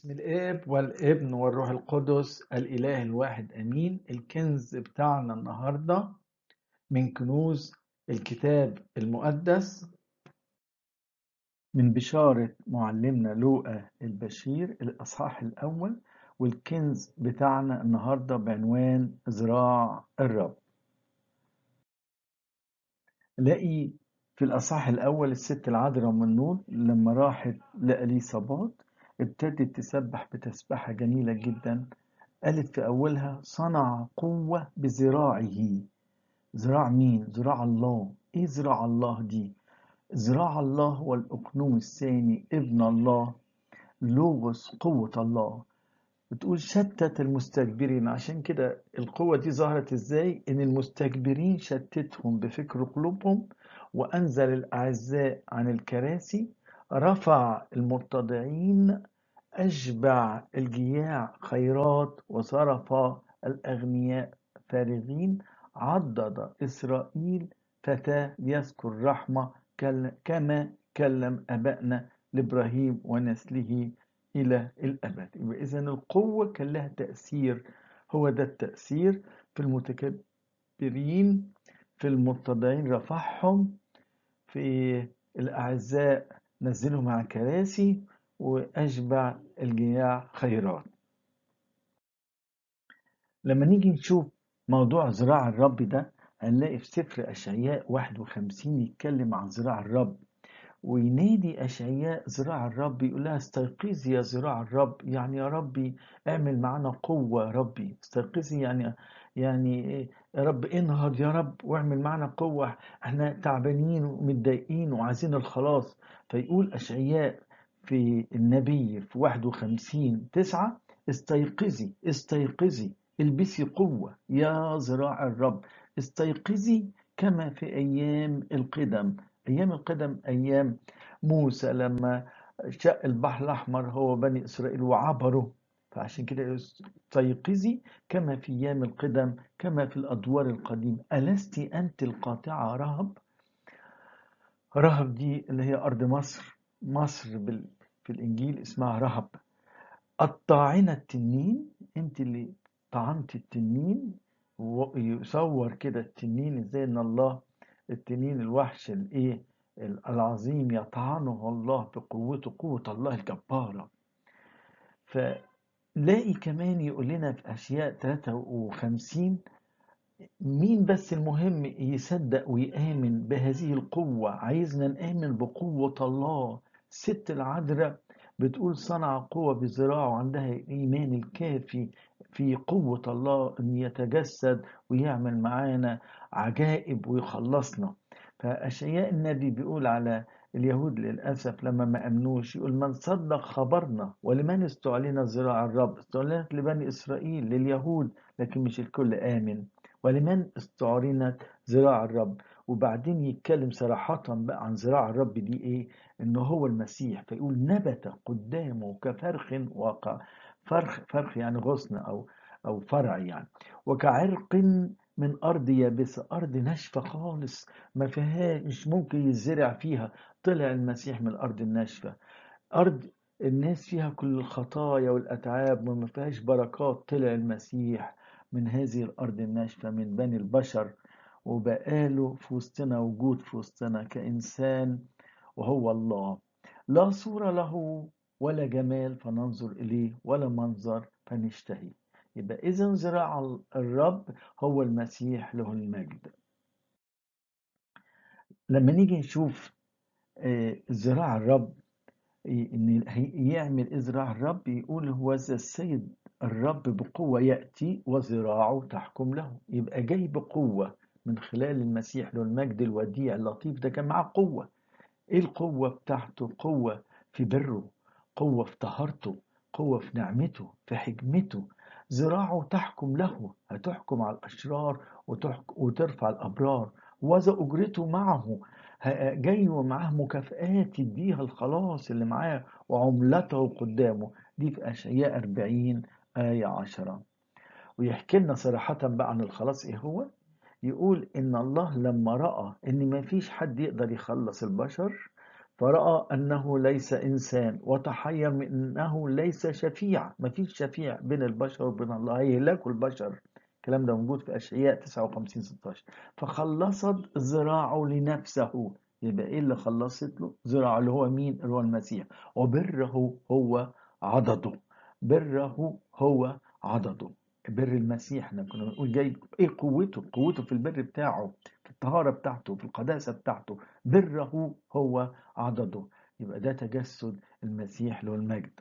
باسم الاب والابن والروح القدس الاله الواحد امين الكنز بتاعنا النهارده من كنوز الكتاب المقدس من بشارة معلمنا لوقا البشير الأصحاح الأول والكنز بتاعنا النهاردة بعنوان ذراع الرب لاقي في الأصحاح الأول الست العذراء من نور لما راحت لأليصابات ابتدت تسبح بتسبحة جميلة جدا قالت في أولها صنع قوة بذراعه ذراع مين؟ ذراع الله إيه ذراع الله دي؟ ذراع الله هو الأقنوم الثاني ابن الله لوغوس قوة الله بتقول شتت المستكبرين عشان كده القوة دي ظهرت ازاي ان المستكبرين شتتهم بفكر قلوبهم وانزل الاعزاء عن الكراسي رفع المتضعين اشبع الجياع خيرات وصرف الاغنياء فارغين عضد اسرائيل فتاه يذكر رحمه كما كلم ابائنا لابراهيم ونسله إلى الأبد يبقى إذا القوة كان لها تأثير هو ده التأثير في المتكبرين في المتضعين رفعهم في الأعزاء نزلهم على كراسي وأشبع الجياع خيرات لما نيجي نشوف موضوع زراع الرب ده هنلاقي في سفر أشعياء 51 يتكلم عن زراع الرب وينادي أشعياء زراع الرب يقول لها استيقظي يا زراع الرب يعني يا ربي اعمل معنا قوة يا ربي استيقظي يعني يعني يا رب انهض يا رب واعمل معنا قوة احنا تعبانين ومتضايقين وعايزين الخلاص فيقول أشعياء في النبي في 51 تسعة استيقظي استيقظي البسي قوة يا زراع الرب استيقظي كما في أيام القدم أيام القدم أيام موسى لما شق البحر الأحمر هو بني إسرائيل وعبروا فعشان كده استيقظي كما في أيام القدم كما في الأدوار القديمة ألست أنت القاطعة رهب رهب دي اللي هي أرض مصر مصر بال... في الإنجيل اسمها رهب الطاعنة التنين أنت اللي طعنت التنين ويصور كده التنين ازاي ان الله التنين الوحش الايه العظيم يطعنه الله بقوته قوة الله الجبارة فلاقي كمان يقول لنا في أشياء 53 مين بس المهم يصدق ويآمن بهذه القوة عايزنا نآمن بقوة الله ست العذراء بتقول صنع قوة بذراعه عندها الإيمان الكافي في قوة الله أن يتجسد ويعمل معانا عجائب ويخلصنا فأشياء النبي بيقول على اليهود للأسف لما ما أمنوش يقول من صدق خبرنا ولمن استعلن ذراع الرب استعلنت لبني إسرائيل لليهود لكن مش الكل آمن ولمن استعلنت ذراع الرب وبعدين يتكلم صراحة بقى عن ذراع الرب دي ايه انه هو المسيح فيقول نبت قدامه كفرخ واقع فرخ فرخ يعني غصن او او فرع يعني وكعرق من ارض يابسه ارض ناشفه خالص ما فيهاش مش ممكن يزرع فيها طلع المسيح من الارض الناشفه ارض الناس فيها كل الخطايا والاتعاب وما فيهاش بركات طلع المسيح من هذه الارض الناشفه من بني البشر وبقاله في وسطنا وجود في وسطنا كإنسان وهو الله لا صورة له ولا جمال فننظر إليه ولا منظر فنشتهي يبقى إذا ذراع الرب هو المسيح له المجد لما نيجي نشوف ذراع الرب إن يعمل إذراع الرب يقول هو ذا السيد الرب بقوة يأتي وذراعه تحكم له يبقى جاي بقوة من خلال المسيح له المجد الوديع اللطيف ده كان معاه قوة ايه القوة بتاعته قوة في بره قوة في طهارته قوة في نعمته في حكمته ذراعه تحكم له هتحكم على الأشرار وترفع الأبرار وذا أجرته معه جاي ومعاه مكافآت يديها الخلاص اللي معاه وعملته قدامه دي في أشعياء 40 آية 10 ويحكي لنا صراحة بقى عن الخلاص إيه هو يقول إن الله لما رأى إن ما فيش حد يقدر يخلص البشر فرأى أنه ليس إنسان وتحير من أنه ليس شفيع مفيش شفيع بين البشر وبين الله هيهلكوا البشر الكلام ده موجود في أشعياء 59 16 فخلصت ذراعه لنفسه يبقى إيه اللي خلصت له ذراعه اللي هو مين اللي هو المسيح وبره هو عضده بره هو عضده بر المسيح احنا كنا بنقول جاي ايه قوته قوته في البر بتاعه في الطهارة بتاعته في القداسة بتاعته بره هو عضده يبقى ده تجسد المسيح له المجد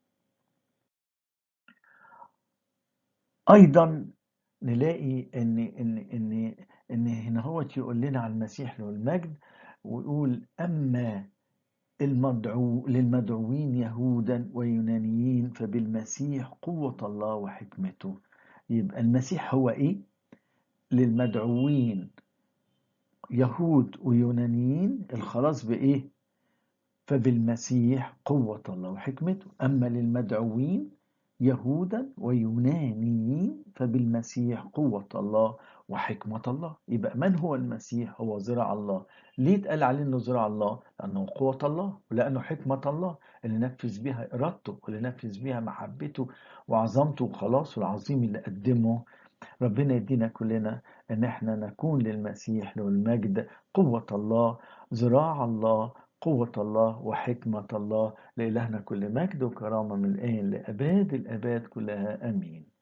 ايضا نلاقي ان ان ان ان هنا هو يقول لنا على المسيح له المجد ويقول اما المدعو للمدعوين يهودا ويونانيين فبالمسيح قوة الله وحكمته يبقى المسيح هو ايه للمدعوين يهود ويونانيين الخلاص بايه فبالمسيح قوة الله وحكمته أما للمدعوين يهودا ويونانيين فبالمسيح قوة الله وحكمة الله يبقى من هو المسيح هو زرع الله ليه اتقال عليه انه زرع الله لانه قوة الله ولانه حكمة الله اللي نفذ بها ارادته واللي نفذ بها محبته وعظمته وخلاصه العظيم اللي قدمه ربنا يدينا كلنا ان احنا نكون للمسيح له المجد قوة الله زراع الله قوة الله وحكمة الله لإلهنا كل مجد وكرامة من الآن لأباد الأباد كلها آمين